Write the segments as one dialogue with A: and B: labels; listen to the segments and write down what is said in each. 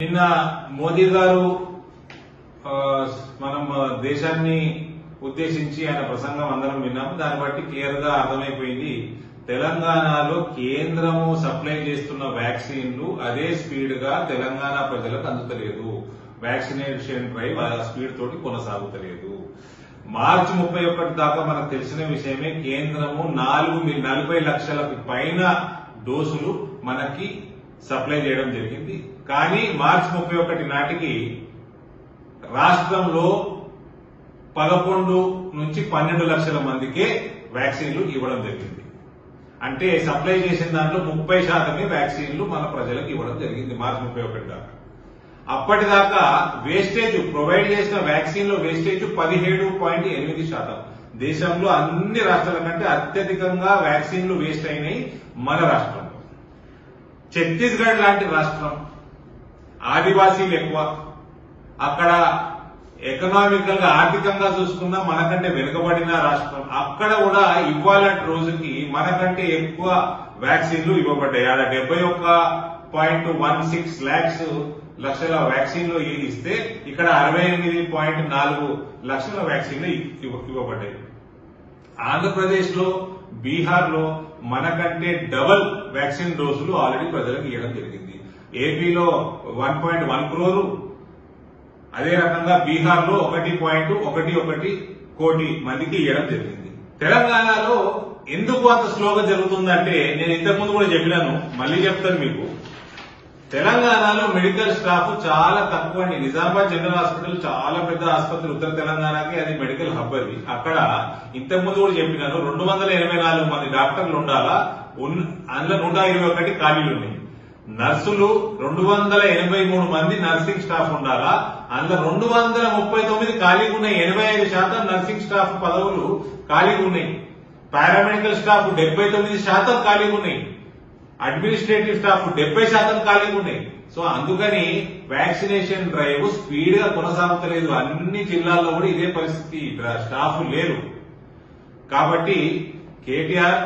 A: నిన్న మోదీ గారు ఆ, మనం ఆ, దేశాన్ని ఉద్దేశించి ఆయన ప్రసంగం అందరం విన్నాం దాన్ని బట్టి క్లియర్ గా అర్థమైపోయింది తెలంగాణలో కేంద్రము సప్లై చేస్తున్న వ్యాక్సిన్లు అదే స్పీడ్ గా తెలంగాణ ప్రజలకు అందుతలేదు వ్యాక్సినేషన్ డ్రైవ్ ఆ స్పీడ్ తోటి కొనసాగుతలేదు మార్చి ముప్పై ఒకటి దాకా మనకు తెలిసిన విషయమే కేంద్రము నాలుగు మి- నలభై లక్షలకు పైన డోసులు మనకి సప్లై చేయడం జరిగింది కానీ మార్చి ముప్పై ఒకటి నాటికి రాష్ట్రంలో పదకొండు నుంచి పన్నెండు లక్షల మందికే వ్యాక్సిన్లు ఇవ్వడం జరిగింది అంటే సప్లై చేసిన దాంట్లో ముప్పై శాతమే వ్యాక్సిన్లు మన ప్రజలకు ఇవ్వడం జరిగింది మార్చి ముప్పై ఒకటి దాకా అప్పటిదాకా వేస్టేజ్ ప్రొవైడ్ చేసిన వ్యాక్సిన్ లో వేస్టేజ్ పదిహేడు పాయింట్ ఎనిమిది శాతం దేశంలో అన్ని రాష్ట్రాల కంటే అత్యధికంగా వ్యాక్సిన్లు వేస్ట్ అయినాయి మన రాష్ట్రంలో ఛత్తీస్గఢ్ లాంటి రాష్ట్రం ఆదివాసీలు ఎక్కువ అక్కడ ఎకనామికల్ గా ఆర్థికంగా చూసుకున్నా మనకంటే వెనుకబడిన రాష్ట్రం అక్కడ కూడా ఇవ్వాలంటే రోజుకి మనకంటే ఎక్కువ వ్యాక్సిన్లు ఇవ్వబడ్డాయి ఆడ డెబ్బై ఒక్క పాయింట్ వన్ సిక్స్ లాక్స్ లక్షల వ్యాక్సిన్లు ఇస్తే ఇక్కడ అరవై ఎనిమిది పాయింట్ నాలుగు లక్షల వ్యాక్సిన్లు ఇవ్వ- ఇవ్వబడ్డాయి ఆంధ్రప్రదేశ్ లో బీహార్ లో మనకంటే డబల్ వ్యాక్సిన్ డోసులు ఆల్రెడీ ప్రజలకు ఇవ్వడం జరిగింది ఏపీలో వన్ పాయింట్ వన్ క్రోరు అదే రకంగా బీహార్ లో ఒకటి పాయింట్ ఒకటి ఒకటి కోటి మందికి ఇవ్వడం జరిగింది తెలంగాణలో ఎందుకు అంత స్లోగా జరుగుతుందంటే నేను ఇంతకుముందు కూడా చెప్పినాను మళ్ళీ చెప్తాను మీకు తెలంగాణలో మెడికల్ స్టాఫ్ చాలా తక్కువ అండి నిజామాబాద్ జనరల్ హాస్పిటల్ చాలా పెద్ద ఆసుపత్రి ఉత్తర తెలంగాణకి అది మెడికల్ హబ్ అది అక్కడ ఇంతకుముందు కూడా చెప్పినాను రెండు వందల ఎనభై నాలుగు మంది డాక్టర్లు ఉండాలా ఉన్- అందులో నూట ఇరవై ఒకటి ఖాళీలు ఉన్నాయి నర్సులు రెండు వందల ఎనభై మూడు మంది నర్సింగ్ స్టాఫ్ ఉండాలా అందులో రెండు వందల ముప్పై తొమ్మిది ఖాళీగా ఉన్నాయి ఎనభై ఐదు శాతం నర్సింగ్ స్టాఫ్ పదవులు ఖాళీగా ఉన్నాయి పారామెడికల్ స్టాఫ్ డెబ్బై తొమ్మిది శాతం ఖాళీగా ఉన్నాయి అడ్మినిస్ట్రేటివ్ స్టాఫ్ డెబ్బై శాతం ఖాళీగా ఉన్నాయి సో అందుకని వ్యాక్సినేషన్ డ్రైవ్ స్పీడ్ గా కొనసాగుతలేదు అన్ని జిల్లాల్లో కూడా ఇదే పరిస్థితి డ్రా- స్టాఫ్ లేరు కాబట్టి కేటీఆర్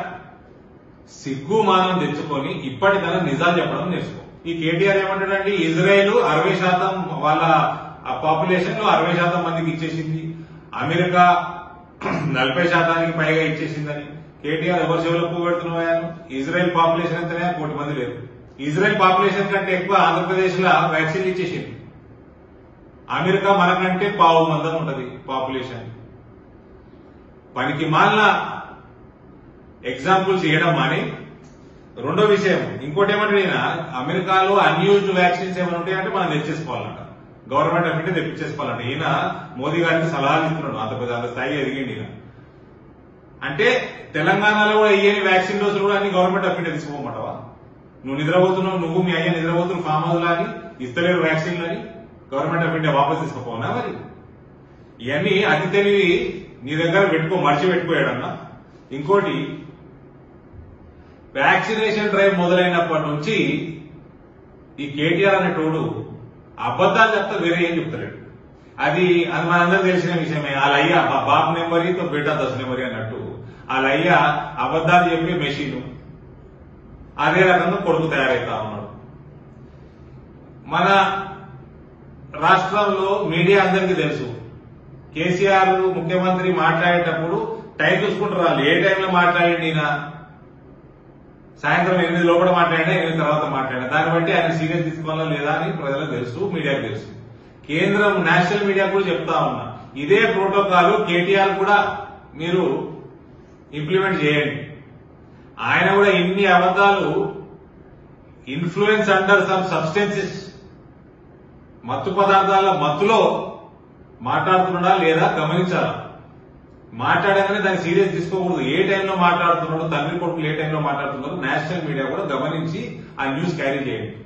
A: సిగ్గు మానం తెచ్చుకొని ఇప్పటికైనా నిజాలు చెప్పడం నేర్చుకో ఈ కేటీఆర్ ఏమంటాడండి ఇజ్రాయెల్ అరవై శాతం వాళ్ళ పాపులేషన్ లో అరవై శాతం మందికి ఇచ్చేసింది అమెరికా నలభై శాతానికి పైగా ఇచ్చేసిందని కేటీఆర్ ఎవరు చెవులు పోగొడుతున్నాయను ఇజ్రాయెల్ పాపులేషన్ ఎంతనే కోటి మంది లేరు ఇజ్రాయెల్ పాపులేషన్ కంటే ఎక్కువ ఆంధ్రప్రదేశ్ లో వ్యాక్సిన్ ఇచ్చేసింది అమెరికా మనకంటే పావు మందం ఉంటది పాపులేషన్ పనికి మాలిన ఎగ్జాంపుల్స్ ఇవ్వడం మాని రెండో విషయం ఇంకోటి ఏమంటే ఈయన అమెరికాలో అన్యూజ్డ్ వ్యాక్సిన్స్ ఏమైనా ఉంటాయంటే మనం తెచ్చేసుకోవాలంట గవర్నమెంట్ అంటే తెప్పించేసుకోవాలంట ఈయన మోదీ గారికి సలహాలు ఇస్తున్నాడు అంత పెద్ద అంత స్థాయి ఎదిగిండి ఈయన అంటే తెలంగాణలో కూడా ఇయ్యని వ్యాక్సిన్ డోసులు కూడా అన్ని గవర్నమెంట్ అఫీటే తీసుకోమంటావా నువ్వు నిద్రపోతున్నావు నువ్వు మీ అయ్యా నిద్రపోతున్నావు ఫామ్ హౌస్ అని ఇస్తలేరు వ్యాక్సిన్లు అని గవర్నమెంట్ ఆఫ్ ఇండియా వాపస్ తీసుకోపోనా మరి ఇవన్నీ అతి తెలివి నీ దగ్గర పెట్టుకో మర్చి పెట్టుకోయాడన్నా ఇంకోటి వ్యాక్సినేషన్ డ్రైవ్ మొదలైనప్పటి నుంచి ఈ కేటీఆర్ అనేటోడు అబద్ధాలు చెప్తా వేరే ఏం చెప్తలేడు అది అది మనందరూ తెలిసిన విషయమే వాళ్ళ అయ్యా బా- బాప్ నెంబరీతో బేటా దశ నెంబరీ అన్నట్టు వాళ్ళ అయ్యా అబద్ధాలు చెప్పే మెషిన్ అదే రకంగా కొడుకు తయారైతా ఉన్నాడు మన రాష్ట్రంలో మీడియా అందరికీ తెలుసు కేసీఆర్ ముఖ్యమంత్రి మాట్లాడేటప్పుడు టైం చూసుకుంటారు వాళ్ళు ఏ టైంలో మాట్లాడండి ఈయన సాయంత్రం ఎనిమిది లోపల మాట్లాడినా ఎనిమిది తర్వాత మాట్లాడినా దాన్ని బట్టి ఆయన సీరియస్ తీసుకోవాలా లేదా అని ప్రజలకు తెలుసు మీడియాకు తెలుసు కేంద్రం నేషనల్ మీడియా కూడా చెప్తా ఉన్నా ఇదే ప్రోటోకాల్ కేటీఆర్ కూడా మీరు ఇంప్లిమెంట్ చేయండి ఆయన కూడా ఇన్ని అబద్ధాలు ఇన్ఫ్లుయెన్స్ అండర్ సమ్ సబ్స్టెన్సెస్ మత్తు పదార్థాల మత్తులో మాట్లాడుతున్నాడా లేదా గమనించాలా మాట్లాడగానే దాన్ని సీరియస్ తీసుకోకూడదు ఏ టైంలో మాట్లాడుతున్నాడు తండ్రి కొడుకులు ఏ టైంలో మాట్లాడుతున్నారు నేషనల్ మీడియా కూడా గమనించి ఆ న్యూస్ క్యారీ చేయండి